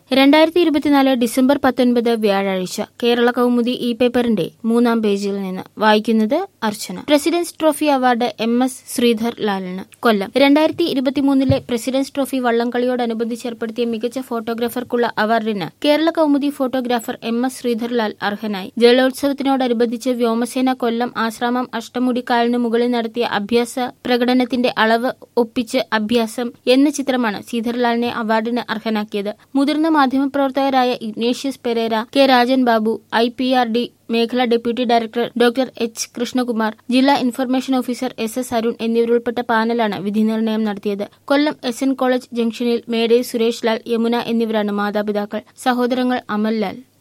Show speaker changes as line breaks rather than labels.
രണ്ടായിരത്തി ഇരുപത്തിനാല് ഡിസംബർ പത്തൊൻപത് വ്യാഴാഴ്ച കേരള കൗമുദി ഇ പേപ്പറിന്റെ മൂന്നാം പേജിൽ നിന്ന് വായിക്കുന്നത് Archana president's trophy award M S Sreedhar ലാലിന് കൊല്ലം രണ്ടായിരത്തി ഇരുപത്തിമൂന്നിലെ പ്രസിഡൻസ് ട്രോഫി വള്ളംകളിയോടനുബന്ധിച്ച് ഏർപ്പെടുത്തിയ മികച്ച ഫോട്ടോഗ്രാഫർക്കുള്ള അവാർഡിന് Kerala Kaumudi photographer M S Sreedhar Lal അർഹനായി ജലോത്സവത്തിനോടനുബന്ധിച്ച് വ്യോമസേന കൊല്ലം ആശ്രാമം അഷ്ടമുടിക്കാലിന് മുകളിൽ നടത്തിയ അഭ്യാസ പ്രകടനത്തിന്റെ അളവ് ഒപ്പിച്ച് അഭ്യാസം എന്ന ചിത്രമാണ് ശ്രീധർലാലിനെ അവാർഡിന് അർഹനാക്കിയത് മുതിർന്ന മാധ്യമപ്രവർത്തകരായ Ignatius Pereira K Rajan Babu I P R D മേഖലാ deputy director doctor H Krishnakumar ജില്ലാ information officer S S Arun എന്നിവരുൾപ്പെട്ട പാനലാണ് വിധി നിർണയം നടത്തിയത് കൊല്ലം എസ് എൻ കോളേജ് ജംഗ്ഷനിൽ മേഡേ സുരേഷ് ലാൽ യമുന എന്നിവരാണ് മാതാപിതാക്കൾ സഹോദരങ്ങൾ അമൽ ലാൽ